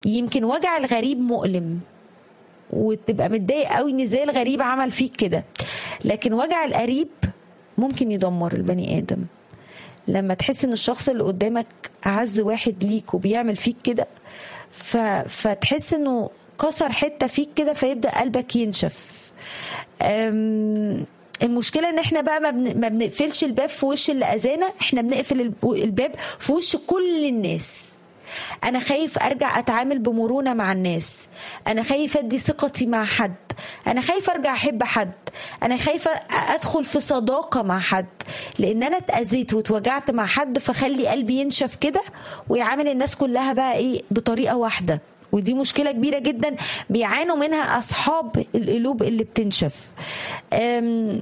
يمكن وجع الغريب مؤلم وتبقى متضايق قوي ان ازاي الغريب عمل فيك كده لكن وجع القريب ممكن يدمر البني ادم لما تحس ان الشخص اللي قدامك اعز واحد ليك وبيعمل فيك كده ف... فتحس انه كسر حته فيك كده فيبدا قلبك ينشف أم... المشكله ان احنا بقى ما, بن... ما بنقفلش الباب في وش اللي اذانا احنا بنقفل الباب في وش كل الناس انا خايف ارجع اتعامل بمرونه مع الناس انا خايف ادي ثقتي مع حد انا خايف ارجع احب حد انا خايفه ادخل في صداقه مع حد لان انا اتاذيت واتوجعت مع حد فخلي قلبي ينشف كده ويعامل الناس كلها بقى ايه بطريقه واحده ودي مشكله كبيره جدا بيعانوا منها اصحاب القلوب اللي بتنشف أم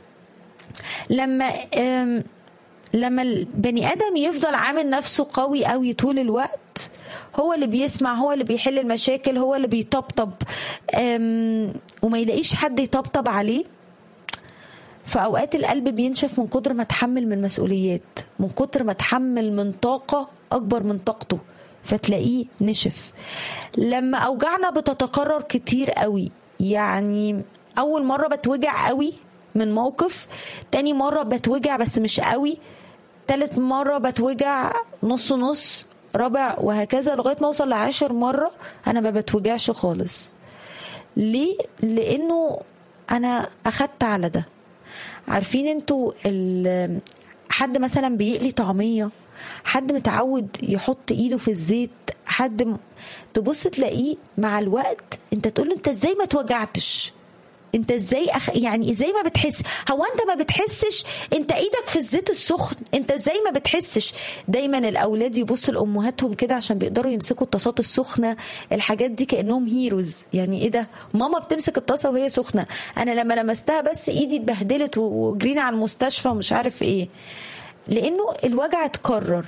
لما أم لما البني ادم يفضل عامل نفسه قوي قوي طول الوقت هو اللي بيسمع هو اللي بيحل المشاكل هو اللي بيطبطب وما يلاقيش حد يطبطب عليه فاوقات القلب بينشف من كتر ما تحمل من مسؤوليات من كتر ما تحمل من طاقه اكبر من طاقته فتلاقيه نشف لما اوجعنا بتتكرر كتير قوي يعني اول مره بتوجع قوي من موقف تاني مرة بتوجع بس مش قوي تالت مرة بتوجع نص نص رابع وهكذا لغاية ما اوصل لعاشر مرة انا ما بتوجعش خالص ليه لانه انا اخدت على ده عارفين انتوا حد مثلا بيقلي طعمية حد متعود يحط ايده في الزيت حد تبص تلاقيه مع الوقت انت تقول له انت ازاي ما توجعتش انت ازاي أخ... يعني ازاي ما بتحس هو انت ما بتحسش انت ايدك في الزيت السخن انت ازاي ما بتحسش دايما الاولاد يبصوا لامهاتهم كده عشان بيقدروا يمسكوا الطاسات السخنه الحاجات دي كانهم هيروز يعني ايه ده ماما بتمسك الطاسه وهي سخنه انا لما لمستها بس ايدي اتبهدلت وجرينا على المستشفى ومش عارف ايه لانه الوجع اتكرر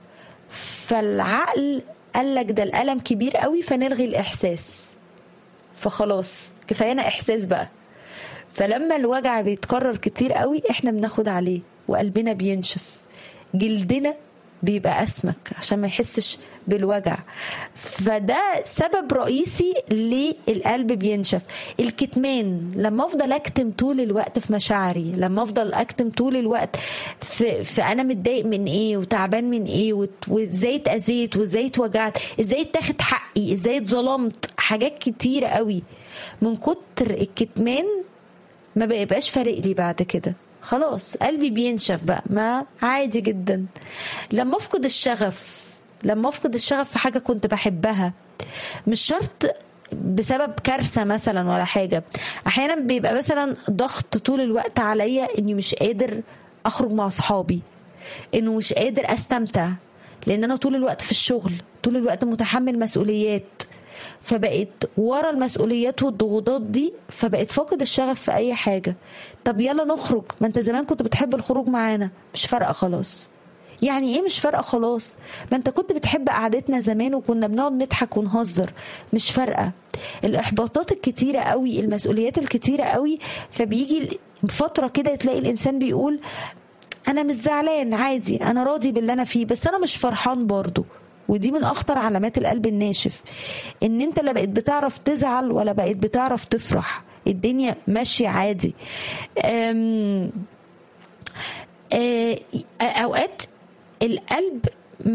فالعقل قال لك ده الالم كبير قوي فنلغي الاحساس فخلاص كفايانا احساس بقى فلما الوجع بيتكرر كتير قوي احنا بناخد عليه وقلبنا بينشف جلدنا بيبقى اسمك عشان ما يحسش بالوجع فده سبب رئيسي ليه القلب بينشف الكتمان لما افضل اكتم طول الوقت في مشاعري لما افضل اكتم طول الوقت في, في انا متضايق من ايه وتعبان من ايه وازاي اتاذيت وازاي اتوجعت ازاي اتاخد حقي ازاي اتظلمت حاجات كتيره قوي من كتر الكتمان ما بيبقاش فارق لي بعد كده خلاص قلبي بينشف بقى ما عادي جدا لما افقد الشغف لما افقد الشغف في حاجه كنت بحبها مش شرط بسبب كارثه مثلا ولا حاجه احيانا بيبقى مثلا ضغط طول الوقت عليا اني مش قادر اخرج مع اصحابي انه مش قادر استمتع لان انا طول الوقت في الشغل طول الوقت متحمل مسؤوليات فبقيت ورا المسؤوليات والضغوطات دي فبقيت فاقد الشغف في اي حاجه طب يلا نخرج ما انت زمان كنت بتحب الخروج معانا مش فارقه خلاص يعني ايه مش فارقه خلاص ما انت كنت بتحب قعدتنا زمان وكنا بنقعد نضحك ونهزر مش فارقه الاحباطات الكتيره قوي المسؤوليات الكتيره قوي فبيجي فتره كده تلاقي الانسان بيقول انا مش زعلان عادي انا راضي باللي انا فيه بس انا مش فرحان برضه ودي من اخطر علامات القلب الناشف ان انت لا بقيت بتعرف تزعل ولا بقيت بتعرف تفرح الدنيا ماشيه عادي أم اوقات القلب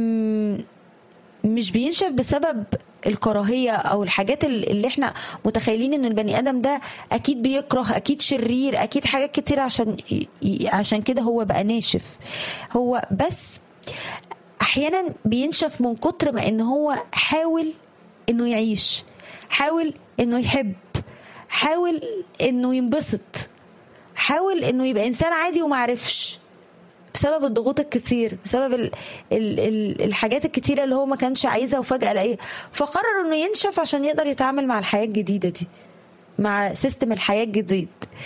مش بينشف بسبب الكراهية أو الحاجات اللي احنا متخيلين إن البني آدم ده أكيد بيكره أكيد شرير أكيد حاجات كتير عشان عشان كده هو بقى ناشف هو بس احيانا بينشف من كتر ما ان هو حاول انه يعيش حاول انه يحب حاول انه ينبسط حاول انه يبقى انسان عادي ومعرفش بسبب الضغوط الكتير بسبب ال ال ال الحاجات الكتيرة اللي هو ما كانش عايزها وفجأة لقيها فقرر انه ينشف عشان يقدر يتعامل مع الحياة الجديدة دي مع سيستم الحياة الجديد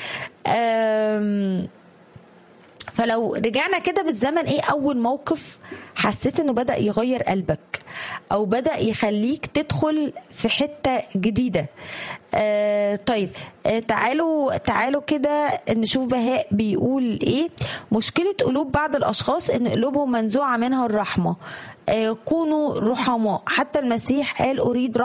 فلو رجعنا كده بالزمن ايه اول موقف حسيت انه بدا يغير قلبك او بدا يخليك تدخل في حته جديده آه طيب آه تعالوا تعالوا كده نشوف بهاء بيقول ايه مشكله قلوب بعض الاشخاص ان قلوبهم منزوعه منها الرحمه آه كونوا رحماء حتى المسيح قال اريد